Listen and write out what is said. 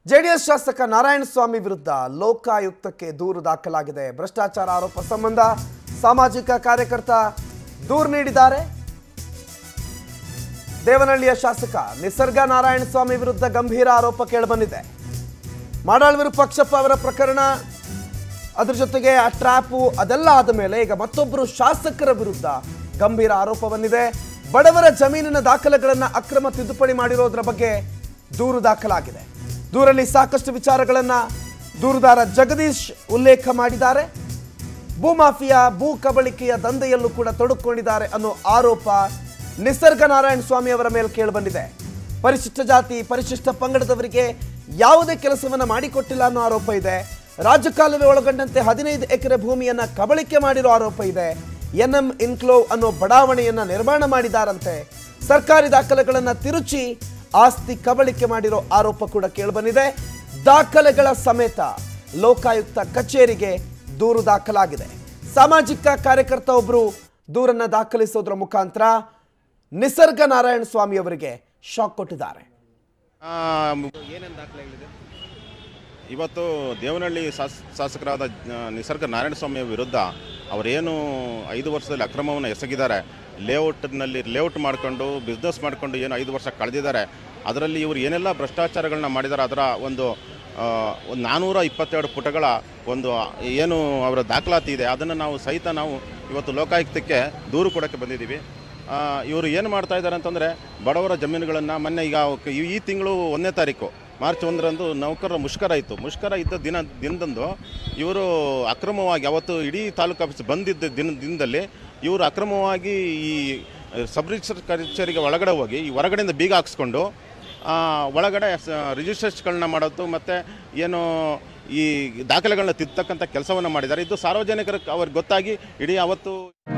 JDS ಶಾಸಕ ನಾರಾಯಣಸ್ವಾಮಿ ವಿರುದ್ಧ ಲೋಕಾಯುಕ್ತಕ್ಕೆ ದೂರು ದಾಖಲಾಗಿದೆ ಭ್ರಷ್ಟಾಚಾರ ಆರೋಪ ಸಂಬಂಧ ಸಾಮಾಜಿಕ ಕಾರ್ಯಕರ್ತ ದೂರು ನೀಡಿದ್ದಾರೆ ದೇವನಹಳ್ಳಿಯ ಶಾಸಕ ನಿಸರ್ಗ ನಾರಾಯಣಸ್ವಾಮಿ ವಿರುದ್ಧ ಗಂಭೀರ ಆರೋಪ ಕೇಳಿಬಂದಿದೆ ಮಾಡಾಳ್ ವಿರೂಪಾಕ್ಷಪ್ಪ ಅವರ ಪ್ರಕರಣ ಅದ್ರ ಜೊತೆಗೆ ಆ ಟ್ರ್ಯಾಪು ಅದೆಲ್ಲ ಆದ ಮೇಲೆ ಈಗ ಮತ್ತೊಬ್ಬರು ಶಾಸಕರ ವಿರುದ್ಧ ಗಂಭೀರ ಆರೋಪ ಬಂದಿದೆ ಬಡವರ ಜಮೀನಿನ ದಾಖಲೆಗಳನ್ನು ಅಕ್ರಮ ತಿದ್ದುಪಡಿ ಮಾಡಿರೋದ್ರ ಬಗ್ಗೆ ದೂರು ದಾಖಲಾಗಿದೆ ದೂರಲ್ಲಿ ಸಾಕಷ್ಟು ವಿಚಾರಗಳನ್ನ ದೂರುದಾರ ಜಗದೀಶ್ ಉಲ್ಲೇಖ ಮಾಡಿದ್ದಾರೆ ಭೂಮಾಫಿಯಾ ಭೂ ಕಬಳಿಕೆಯ ದಂಧೆಯಲ್ಲೂ ಕೂಡ ತೊಡಕೊಂಡಿದ್ದಾರೆ ಅನ್ನೋ ಆರೋಪ ನಿಸರ್ಗ ನಾರಾಯಣ ಸ್ವಾಮಿ ಅವರ ಮೇಲೆ ಕೇಳಿಬಂದಿದೆ ಪರಿಶಿಷ್ಟ ಜಾತಿ ಪರಿಶಿಷ್ಟ ಪಂಗಡದವರಿಗೆ ಯಾವುದೇ ಕೆಲಸವನ್ನ ಮಾಡಿಕೊಟ್ಟಿಲ್ಲ ಅನ್ನೋ ಆರೋಪ ಇದೆ ರಾಜಕಾಲುವೆ ಒಳಗೊಂಡಂತೆ ಹದಿನೈದು ಎಕರೆ ಭೂಮಿಯನ್ನ ಕಬಳಿಕೆ ಮಾಡಿರೋ ಆರೋಪ ಇದೆ ಎನ್ಎಂ ಇನ್ಕ್ಲೋವ್ ಅನ್ನೋ ಬಡಾವಣೆಯನ್ನ ನಿರ್ಮಾಣ ಮಾಡಿದಾರಂತೆ ಸರ್ಕಾರಿ ದಾಖಲೆಗಳನ್ನ ತಿರುಚಿ ಆಸ್ತಿ ಕಬಳಿಕೆ ಮಾಡಿರೋ ಆರೋಪ ಕೂಡ ಕೇಳಿಬಂದಿದೆ ದಾಖಲೆಗಳ ಸಮೇತ ಲೋಕಾಯುಕ್ತ ಕಚೇರಿಗೆ ದೂರು ದಾಖಲಾಗಿದೆ ಸಾಮಾಜಿಕ ಕಾರ್ಯಕರ್ತ ಒಬ್ಬರು ದೂರನ್ನ ದಾಖಲಿಸೋದ್ರ ಮುಖಾಂತರ ನಿಸರ್ಗ ನಾರಾಯಣ ಸ್ವಾಮಿ ಅವರಿಗೆ ಶಾಕ್ ಕೊಟ್ಟಿದ್ದಾರೆ ಏನೇನು ದಾಖಲೆಗಳಿದೆ ಇವತ್ತು ದೇವನಹಳ್ಳಿ ಶಾಸ್ ಶಾಸಕರಾದ ಆ, ನಿಸರ್ಗ ನಾರಾಯಣಸ್ವಾಮಿಯ ವಿರುದ್ಧ ಅವರೇನು ಐದು ವರ್ಷದಲ್ಲಿ ಅಕ್ರಮವನ್ನು ಎಸಗಿದ್ದಾರೆ ಲೇಔಟ್ನಲ್ಲಿ ಲೇಔಟ್ ಮಾಡಿಕೊಂಡು ಬಿಸ್ನೆಸ್ ಮಾಡಿಕೊಂಡು ಏನು ಐದು ವರ್ಷ ಕಳೆದಿದ್ದಾರೆ ಅದರಲ್ಲಿ ಇವರು ಏನೆಲ್ಲ ಭ್ರಷ್ಟಾಚಾರಗಳನ್ನ ಮಾಡಿದ್ದಾರೆ ಅದರ ಒಂದು ಆ, ಒಂದು ನಾನ್ನೂರ ಇಪ್ಪತ್ತೆರಡು ಪುಟಗಳ ಒಂದು ಏನು ಅವರ ದಾಖಲಾತಿ ಇದೆ ಅದನ್ನು ನಾವು ಸಹಿತ ನಾವು ಇವತ್ತು ಲೋಕಾಯುಕ್ತಕ್ಕೆ ದೂರು ಕೊಡೋಕ್ಕೆ ಬಂದಿದ್ದೀವಿ ಆ, ಇವರು ಏನು ಮಾಡ್ತಾ ಇದ್ದಾರೆ ಅಂತಂದರೆ ಬಡವರ ಜಮೀನುಗಳನ್ನು ಮೊನ್ನೆ ಈಗ ಅವಕ್ಕೆ ಈ- ಈ ತಿಂಗಳು ಒಂದನೇ ತಾರೀಕು ಮಾರ್ಚ್ ಒಂದರಂದು ನೌಕರರ ಮುಷ್ಕರ ಇತ್ತು ಮುಷ್ಕರ ಇದ್ದ ದಿನ ದಿನದಂದು ಇವರು ಅಕ್ರಮವಾಗಿ ಅವತ್ತು ಇಡೀ ತಾಲೂಕು ಆಫೀಸ್ ಬಂದಿದ್ದ ದಿನ ದಿನದಲ್ಲಿ ಇವರು ಅಕ್ರಮವಾಗಿ ಈ ಸಬ್ ರಿಜಿಸ್ಟರ್ ಕಚೇರಿಗೆ ಒಳಗಡೆ ಹೋಗಿ ಈ ಹೊರಗಡೆಯಿಂದ ಬೀಗ ಹಾಕ್ಸ್ಕೊಂಡು ಆ, ಒಳಗಡೆ ರಿಜಿಸ್ಟ್ರೇಷನ್ಗಳನ್ನ ಮಾಡೋದು ಮತ್ತು ಏನು ಈ ದಾಖಲೆಗಳನ್ನ ತಿದ್ದತಕ್ಕಂಥ ಕೆಲಸವನ್ನು ಮಾಡಿದ್ದಾರೆ ಇದು ಸಾರ್ವಜನಿಕರಿಗೆ ಅವ್ರಿಗೆ ಗೊತ್ತಾಗಿ ಇಡೀ ಅವತ್ತು